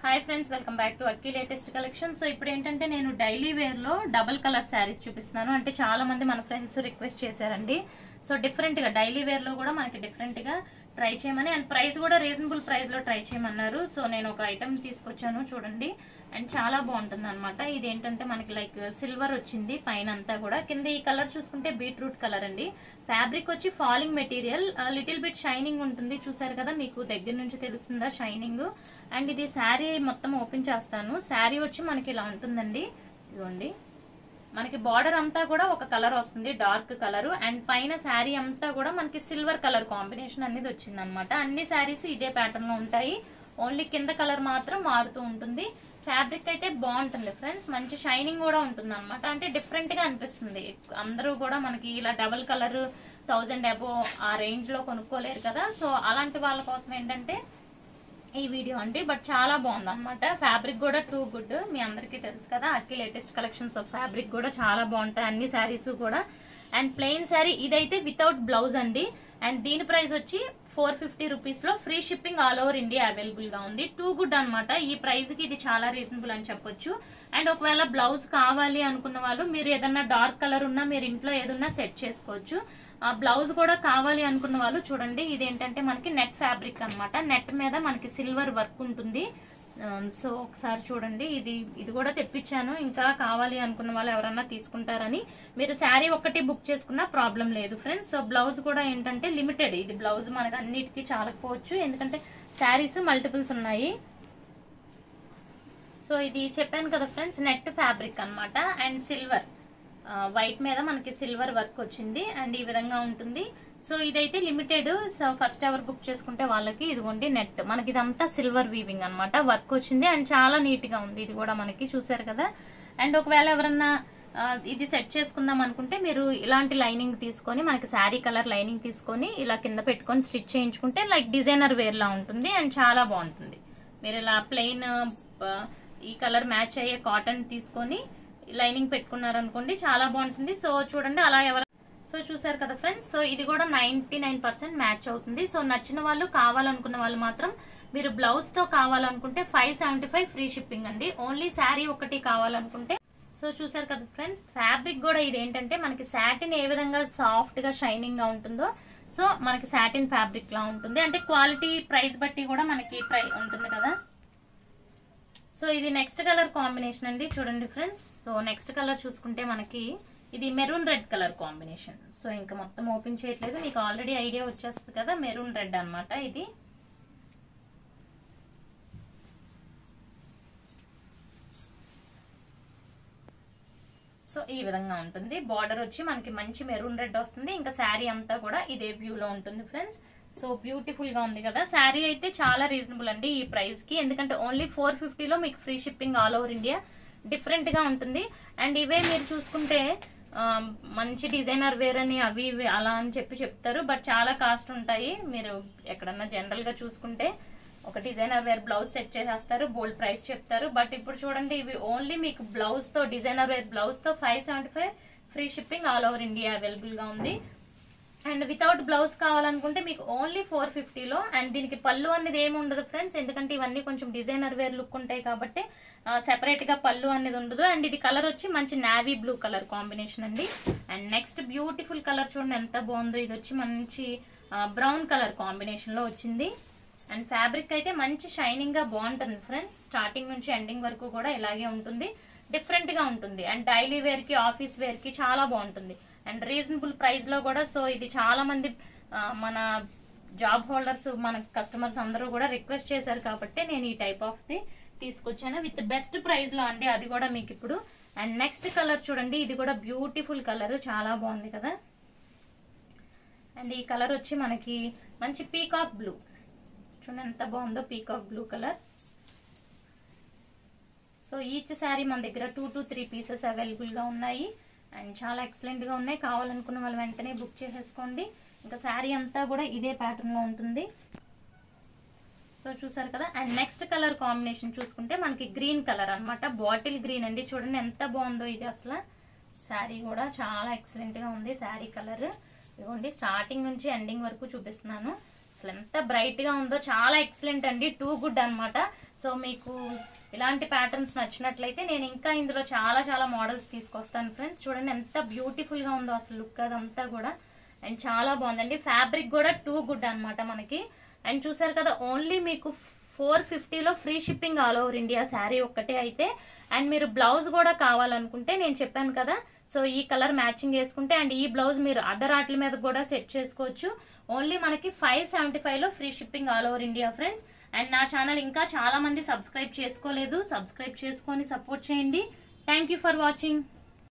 hi friends welcome back to Akki latest collection so ఇప్పుడు ఏంటంటే నేను డైలీ వేర్ లో డబుల్ కలర్ శారీస్ చూపిస్తున్నాను అంటే చాలా మంది మన ఫ్రెండ్స్ రిక్వెస్ట్ చేశారండి సో డిఫరెంట్ గా డైలీ వేర్ లో కూడా మనకి డిఫరెంట్ గా ట్రై చేయమని అండ్ ప్రైస్ కూడా రీజనబుల్ ప్రైస్ లో ట్రై చేయమన్నారు సో నేను ఒక ఐటమ్ తీసుకొచ్చాను చూడండి అండ్ చాలా బాగుంటుంది అనమాట ఇది ఏంటంటే మనకి లైక్ సిల్వర్ వచ్చింది పైన అంతా కూడా కింద ఈ కలర్ చూసుకుంటే బీట్రూట్ కలర్ అండి ఫ్యాబ్రిక్ వచ్చి falling material little bit shining ఉంటుంది చూసారు కదా మీకు దగ్గర నుంచి తెలుస్తుందా షైనింగ్ అండ్ ఇది శారీ మొత్తం ఓపెన్ చేస్తాను శారీ వచ్చి మనకి ఇలా ఉంటుందండి ఇదిగోండి మనకి బార్డర్ అంతా కూడా ఒక కలర్ వస్తుంది డార్క్ కలర్ అండ్ పైన శారీ అంతా కూడా మనకి సిల్వర్ కలర్ కాంబినేషన్ అనేది వచ్చింది అనమాట అన్ని శారీస్ ఇదే ప్యాటర్న్ లో ఉంటాయి ఓన్లీ కింద కలర్ మాత్రం మారుతూ ఉంటుంది ఫ్యాబ్రిక్ అయితే బాగుంటుంది ఫ్రెండ్స్ మంచి షైనింగ్ కూడా ఉంటుంది అనమాట అంటే డిఫరెంట్ గా అనిపిస్తుంది అందరూ కూడా మనకి ఇలా డబల్ కలర్ థౌజండ్ అబో ఆ రేంజ్ లో కొనుక్కోలేరు కదా సో అలాంటి వాళ్ళ కోసం ఏంటంటే ఈ వీడియో అండి బట్ చాలా బాగుంది అనమాట ఫ్యాబ్రిక్ కూడా టూ గుడ్ మీ అందరికీ తెలుసు కదా అక్కి లేటెస్ట్ కలెక్షన్స్ ఆఫ్ ఫ్యాబ్రిక్ కూడా చాలా బాగుంటాయి అన్ని శారీస్ కూడా అండ్ ప్లెయిన్ శారీ ఇదైతే వితౌట్ బ్లౌజ్ అండి అండ్ దీని ప్రైస్ వచ్చి ఫోర్ ఫిఫ్టీ రూపీస్ లో free shipping all over India available గా ఉంది టూ గుడ్ అనమాట ఈ ప్రైస్ కి ఇది చాలా రీజనబుల్ అని చెప్పొచ్చు అండ్ ఒకవేళ బ్లౌజ్ కావాలి అనుకున్న వాళ్ళు మీరు ఏదన్నా డార్క్ కలర్ ఉన్నా మీరు ఇంట్లో ఏదన్నా సెట్ చేసుకోవచ్చు ఆ బ్లౌజ్ కూడా కావాలి అనుకున్న వాళ్ళు చూడండి ఇదేంటంటే మనకి నెట్ ఫ్యాబ్రిక్ అన్నమాట నెట్ మీద మనకి సిల్వర్ వర్క్ ఉంటుంది సో ఒకసారి చూడండి ఇది ఇది కూడా తెప్పించాను ఇంకా కావాలి అనుకున్న వాళ్ళు ఎవరన్నా తీసుకుంటారని మీరు శారీ ఒక్కటి బుక్ చేసుకున్నా ప్రాబ్లం లేదు ఫ్రెండ్స్ సో బ్లౌజ్ కూడా ఏంటంటే లిమిటెడ్ ఇది బ్లౌజ్ మనకి అన్నిటికీ చాలకపోవచ్చు ఎందుకంటే శారీస్ మల్టిపుల్స్ ఉన్నాయి సో ఇది చెప్పాను కదా ఫ్రెండ్స్ నెట్ ఫ్యాబ్రిక్ అన్నమాట అండ్ సిల్వర్ వైట్ మీద మనకి సిల్వర్ వర్క్ వచ్చింది అండ్ ఈ విధంగా ఉంటుంది సో ఇదైతే limited so first ever book చేసుకుంటే వాళ్ళకి ఇదిగోండి నెట్ మనకి ఇదంతా సిల్వర్ వీవింగ్ అన్నమాట వర్క్ వచ్చింది అండ్ చాలా నీట్ గా ఉంది ఇది కూడా మనకి చూసారు కదా అండ్ ఒకవేళ ఎవరన్నా ఆ, ఇది సెట్ చేసుకుందాం అనుకుంటే మీరు ఇలాంటి లైనింగ్ తీసుకొని మనకి శారీ కలర్ లైనింగ్ తీసుకొని ఇలా కింద పెట్టుకొని స్టిచ్ చేయించుకుంటే లైక్ డిజైనర్ వేర్ లా ఉంటుంది అండ్ చాలా బాగుంటుంది మీరు ఇలా ప్లెయిన్ ఈ కలర్ మ్యాచ్ అయ్యే కాటన్ తీసుకొని లైనింగ్ పెట్టుకున్నారనుకోండి చాలా బాగుంటుంది సో చూడండి అలా ఎవరు సో చూసారు కదా ఫ్రెండ్స్ సో ఇది కూడా నైన్టీ నైన్ పర్సెంట్ మ్యాచ్ అవుతుంది సో నచ్చిన వాళ్ళు కావాలనుకున్న వాళ్ళు మాత్రం మీరు బ్లౌజ్ తో కావాలనుకుంటే five seventy five free shipping అండి ఓన్లీ శారీ ఒకటి కావాలనుకుంటే సో చూసారు కదా ఫ్రెండ్స్ ఫ్యాబ్రిక్ కూడా ఇది ఏంటంటే మనకి సాటిన్ ఏ విధంగా సాఫ్ట్ గా షైనింగ్ గా ఉంటుందో సో మనకి సాటిన్ ఫ్యాబ్రిక్ లా ఉంటుంది అంటే క్వాలిటీ ప్రైస్ బట్టి కూడా మనకి ప్రై ఉంటుంది కదా సో ఇది నెక్స్ట్ కలర్ కాంబినేషన్ అండి చూడండి ఫ్రెండ్స్ సో నెక్స్ట్ కలర్ చూసుకుంటే మనకి ఇది maroon red colour combination so ఇంకా మొత్తం ఓపెన్ చేయట్లేదు మీకు ఆల్రెడీ ఐడియా వచ్చేస్తుంది కదా మెరూన్ రెడ్ అన్నమాట ఇది సో ఈ విధంగా ఉంటుంది బార్డర్ వచ్చి మనకి మంచి మెరూన్ రెడ్ వస్తుంది ఇంకా శారీ అంతా కూడా ఇదే వ్యూ లో ఉంటుంది ఫ్రెండ్స్ సో బ్యూటిఫుల్ గా ఉంది కదా శారీ అయితే చాలా రీజనబుల్ అండి ఈ ప్రైస్ కి ఎందుకంటే ఓన్లీ ఫోర్ ఫిఫ్టీలో మీకు free shipping all over India different గా ఉంటుంది అండ్ ఇవే మీరు చూసుకుంటే ఆ, మంచి డిజైనర్ వేర్ అని అవి ఇవి అలా అని చెప్పి చెప్తారు బట్ చాలా కాస్ట్ ఉంటాయి మీరు ఎక్కడన్నా జనరల్ గా చూసుకుంటే ఒక డిజైనర్ వేర్ బ్లౌజ్ సెట్ చేసేస్తారు బోల్డ్ ప్రైస్ చెప్తారు బట్ ఇప్పుడు చూడండి ఇవి ఓన్లీ మీకు బ్లౌజ్ తో డిజైనర్ వేర్ బ్లౌజ్ తో five seventy five free shipping all over India available గా ఉంది అండ్ వితౌట్ బ్లౌజ్ కావాలనుకుంటే మీకు ఓన్లీ ఫోర్ ఫిఫ్టీలో అండ్ దీనికి పళ్ళు అనేది ఏమి ఉండదు ఫ్రెండ్స్ ఎందుకంటే ఇవన్నీ కొంచెం డిజైనర్ వేర్ లుక్ ఉంటాయి కాబట్టి సెపరేట్ గా పళ్ళు అనేది ఉండదు అండ్ ఇది కలర్ వచ్చి మంచి నావీ బ్లూ కలర్ కాంబినేషన్ అండి అండ్ నెక్స్ట్ బ్యూటిఫుల్ కలర్ చూడండి ఎంత బాగుందో ఇది వచ్చి మంచి బ్రౌన్ కలర్ కాంబినేషన్ లో వచ్చింది అండ్ ఫ్యాబ్రిక్ అయితే మంచి షైనింగ్ గా బాగుంటుంది ఫ్రెండ్స్ స్టార్టింగ్ నుంచి ఎండింగ్ వరకు కూడా ఇలాగే ఉంటుంది డిఫరెంట్ గా ఉంటుంది అండ్ డైలీ వేర్ కి ఆఫీస్ వేర్ కి చాలా బాగుంటుంది అండ్ రీజనబుల్ ప్రైస్ లో కూడా సో ఇది చాలా మంది ఆ, మన జాబ్ హోల్డర్స్ మన కస్టమర్స్ అందరూ కూడా రిక్వెస్ట్ చేశారు కాబట్టి నేను ఈ టైప్ ఆఫ్ ది తీసుకొచ్చాను విత్ బెస్ట్ ప్రైస్ లో అండి అది కూడా మీకు ఇప్పుడు అండ్ నెక్స్ట్ కలర్ చూడండి ఇది కూడా బ్యూటిఫుల్ కలర్ చాలా బాగుంది కదా అండ్ ఈ కలర్ వచ్చి మనకి మంచి పీకాక్ బ్లూ చూడండి ఎంత బాగుందో peacock blue colour so each sari మన దగ్గర two to three pieces available గా ఉన్నాయి అండ్ చాలా ఎక్సలెంట్ గా ఉన్నాయి కావాలనుకున్న వాళ్ళు వెంటనే బుక్ చేసేసుకోండి ఇంకా శారీ అంతా కూడా ఇదే ప్యాటర్న్ లో ఉంటుంది సో చూసారు కదా అండ్ నెక్స్ట్ కలర్ కాంబినేషన్ చూసుకుంటే మనకి గ్రీన్ కలర్ అన్నమాట బాటిల్ గ్రీన్ అండి చూడండి ఎంత బాగుందో ఇది అసలు శారీ కూడా చాలా ఎక్సలెంట్ గా ఉంది శారీ కలర్ ఇదిగోండి స్టార్టింగ్ నుంచి ఎండింగ్ వరకు చూపిస్తున్నాను అసలు ఎంత బ్రైట్ గా ఉందో చాలా ఎక్సలెంట్ అండి టూ గుడ్ అన్నమాట సో మీకు ఇలాంటి ప్యాటర్న్స్ నచ్చినట్లయితే నేను ఇంకా ఇందులో చాలా చాలా మోడల్స్ తీసుకొస్తాను ఫ్రెండ్స్ చూడండి ఎంత బ్యూటిఫుల్ గా ఉందో అసలు లుక్ అదంతా కూడా అండ్ చాలా బాగుందండి ఫ్యాబ్రిక్ కూడా టూ గుడ్ అన్నమాట మనకి అండ్ చూసారు కదా ఓన్లీ మీకు ఫోర్ ఫిఫ్టీలో free shipping all over India sari ఒక్కటే అయితే అండ్ మీరు బ్లౌజ్ కూడా కావాలనుకుంటే నేను చెప్పాను కదా సో ఈ కలర్ మ్యాచింగ్ వేసుకుంటే అండ్ ఈ బ్లౌజ్ మీరు అదర్ ఆటల మీద కూడా సెట్ చేసుకోవచ్చు ఓన్లీ మనకి ఫైవ్ సెవెంటీ ఫైవ్ లో free shipping all over India friends and నా ఛానల్ ఇంకా చాలా మంది సబ్స్క్రైబ్ చేసుకోలేదు సబ్స్క్రైబ్ చేసుకొని సపోర్ట్ చేయండి థ్యాంక్ యూ ఫర్ వాచింగ్